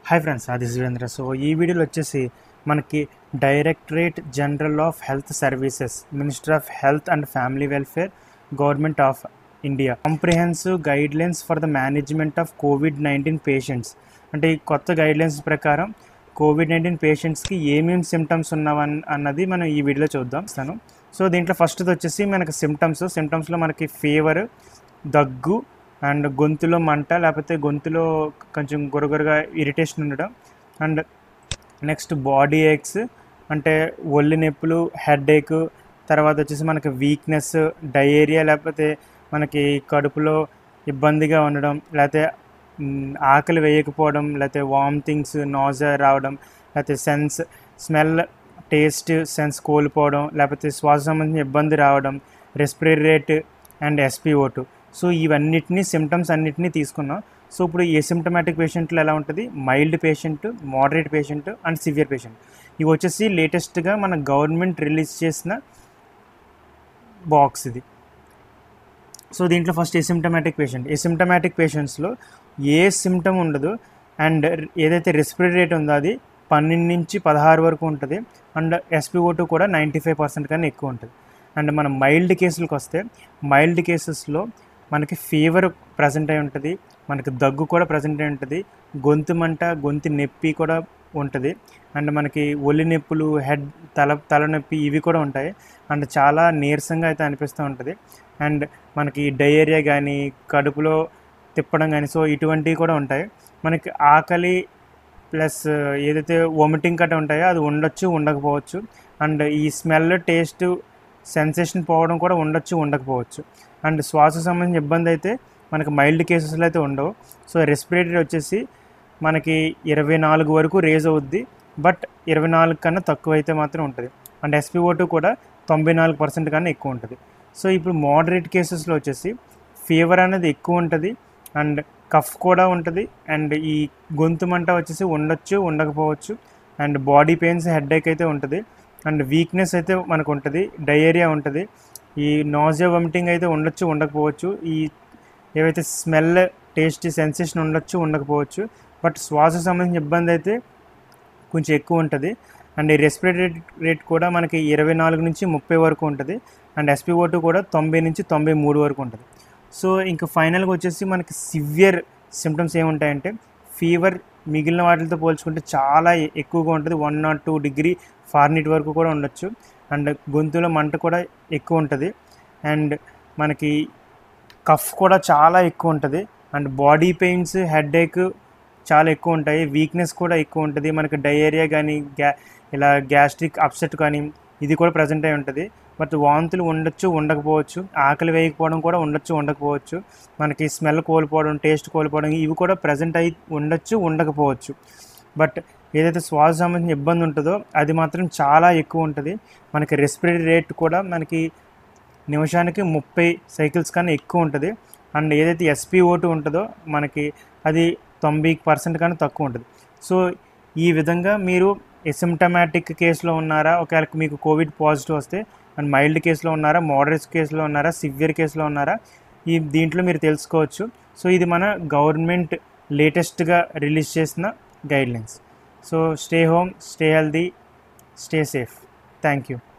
hi friends అది Virendra so ఈ వీడియోలో వచ్చేసి మనకి directorate general of health services minister of health and family welfare government of India comprehensive guidelines for the management of COVID nineteen patients అంటే ఈ కొత్త guidelines ప్రకారం కోవిడ్ నైన్టీన్ పేషెంట్స్కి ఏమేమి సిమ్టమ్స్ ఉన్నావన్ అన్నది మనం ఈ వీడియోలో చూద్దాం ఇస్తాను సో దీంట్లో ఫస్ట్ వచ్చేసి మనకి సిమ్టమ్స్ సిమ్టమ్స్లో మనకి ఫీవర్ దగ్గు అండ్ గొంతులో మంట లేకపోతే గొంతులో కొంచెం గురగురగా ఇరిటేషన్ ఉండడం అండ్ నెక్స్ట్ బాడీ ఏక్స్ అంటే ఒళ్ళు నొప్పులు హెడ్ ఏక్ తర్వాత వచ్చేసి మనకి వీక్నెస్ డయేరియా లేకపోతే మనకి కడుపులో ఇబ్బందిగా ఉండడం లేకపోతే మ్, ఆకలి వేయకపోవడం లేకపోతే వామిటింగ్స్ నాజా రావడం లేకపోతే సెన్స్ స్మెల్ టేస్ట్ సెన్స్ కోల్పోవడం లేకపోతే శ్వాస సంబంధించిన ఇబ్బంది రావడం respiratory rate and SpO two so ఇవన్నిటిని సిమ్టమ్స్ అన్నిటినీ తీసుకున్నాం సో ఇప్పుడు ఏ సిమ్టమాటిక్ పేషెంట్లు ఎలా ఉంటుంది mild patient moderate patient and severe patient ఇవి వచ్చేసి లేటెస్ట్గా మన గవర్నమెంట్ రిలీజ్ చేసిన బాక్స్ ఇది సో దీంట్లో ఫస్ట్ ఎసిమ్టమాటిక్ పేషెంట్ ఎసిమ్టమాటిక్ పేషెంట్స్లో ఏ సిమ్టమ్ ఉండదు అండ్ ఏదైతే రెస్పిరేటరీ రేట్ ఉందో అది పన్నెండు నుంచి పదహారు వరకు ఉంటుంది అండ్ ఎస్పీఓ టూ కూడా నైంటీ ఫైవ్ పర్సెంట్ కన్నా ఎక్కువ ఉంటుంది అండ్ మనం మైల్డ్ కేసులకు వస్తే మైల్డ్ కేసెస్లో మనకి ఫీవర్ ప్రజెంట్ అయి ఉంటుంది మనకి దగ్గు కూడా ప్రజెంట్ అయి ఉంటుంది గొంతు మంట గొంతు నొప్పి కూడా ఉంటుంది అండ్ మనకి ఒళ్ళు నొప్పులు హెడ్ తల తలనొప్పి ఇవి కూడా ఉంటాయి అండ్ చాలా నీరసంగా అయితే అనిపిస్తూ ఉంటుంది అండ్ మనకి డయేరియా కానీ కడుపులో తిప్పడం కానీ సో ఇటువంటివి కూడా ఉంటాయి మనకి ఆకలి ప్లస్ ఏదైతే వామిటింగ్ కట్ట ఉంటాయో అది ఉండొచ్చు ఉండకపోవచ్చు అండ్ ఈ స్మెల్ టేస్ట్ సెన్సేషన్ పోవడం కూడా ఉండొచ్చు ఉండకపోవచ్చు అండ్ శ్వాస సంబంధించిన ఇబ్బంది అయితే మనకి మైల్డ్ కేసెస్లో అయితే ఉండవు సో రెస్పిరేటరీ వచ్చేసి మనకి ఇరవై నాలుగు వరకు రేజ్ అవుద్ది బట్ ఇరవై నాలుగు కన్నా తక్కువ అయితే మాత్రం ఉంటుంది అండ్ ఎస్పీఓ టూ కూడా తొంభై నాలుగు పర్సెంట్ కన్నా ఎక్కువ ఉంటుంది సో ఇప్పుడు మోడరేట్ కేసెస్లో వచ్చేసి ఫీవర్ అనేది ఎక్కువ ఉంటుంది అండ్ కఫ్ కూడా ఉంటుంది అండ్ ఈ గొంతు మంట వచ్చేసి ఉండొచ్చు ఉండకపోవచ్చు అండ్ బాడీ పెయిన్స్ హెడ్ఏక్ అయితే ఉంటుంది అండ్ వీక్నెస్ అయితే మనకు ఉంటుంది డయేరియా ఉంటుంది ఈ నాజియా వమిటింగ్ అయితే ఉండొచ్చు ఉండకపోవచ్చు ఈ ఏవైతే స్మెల్ టేస్ట్ సెన్సేషన్ ఉండొచ్చు ఉండకపోవచ్చు బట్ శ్వాస సంబంధించిన ఇబ్బంది అయితే కొంచెం ఎక్కువ ఉంటుంది అండ్ ఈ రెస్పిరేటరీ రేట్ కూడా మనకి ఇరవై నాలుగు నుంచి ముప్పై వరకు ఉంటుంది అండ్ ఎస్పీఓ టూ కూడా తొంభై నుంచి తొంభై మూడు వరకు ఉంటుంది సో ఇంకా ఫైనల్గా వచ్చేసి మనకి సివియర్ సిమ్టమ్స్ ఏముంటాయంటే ఫీవర్ మిగిలిన వాటితో పోల్చుకుంటే చాలా ఎ- ఎక్కువగా ఉంటుంది one naught two degree Fahrenheit వరకు కూడా ఉండొచ్చు అండ్ గొంతులో మంట కూడా ఎక్కువ ఉంటుంది అండ్ మనకి కఫ్ కూడా చాలా ఎక్కువ ఉంటుంది అండ్ బాడీ పెయిన్స్ హెడేక్ చాలా ఎక్కువ ఉంటాయి వీక్నెస్ కూడా ఎక్కువ ఉంటుంది మనకి డయేరియా కానీ గ్యా ఇలా గ్యాస్ట్రిక్ అప్సెట్ కానీ ఇది కూడా ప్రజెంట్ అయి ఉంటుంది బట్ వాంతులు ఉండొచ్చు ఉండకపోవచ్చు ఆకలి వేయకపోవడం కూడా ఉండొచ్చు ఉండకపోవచ్చు మనకి స్మెల్ కోల్పోవడం టేస్ట్ కోల్పోవడం ఇవి కూడా ప్రజెంట్ అయి ఉండొచ్చు ఉండకపోవచ్చు బట్ ఏదైతే శ్వాస సంబంధించిన ఇబ్బంది ఉంటుందో అది మాత్రం చాలా ఎక్కువ ఉంటుంది మనకి రెస్పిరేటరీ రేట్ కూడా మనకి నిమిషానికి ముప్పై సైకిల్స్ కన్నా ఎక్కువ ఉంటుంది అండ్ ఏదైతే ఎస్పీఓ టూ ఉంటుందో మనకి అది తొంభై పర్సెంట్ కన్నా తక్కువ ఉంటుంది సో ఈ విధంగా మీరు ఎసిమ్టమాటిక్ కేసులో ఉన్నారా ఒకవేళ మీకు కోవిడ్ పాజిటివ్ వస్తే అండ్ మైల్డ్ కేసులో ఉన్నారా మోడరేట్ కేసులో ఉన్నారా సివియర్ కేసులో ఉన్నారా ఈ దీంట్లో మీరు తెలుసుకోవచ్చు సో ఇది మన గవర్నమెంట్ లేటెస్ట్గా రిలీజ్ చేసిన guidelines so stay home stay healthy stay safe thank you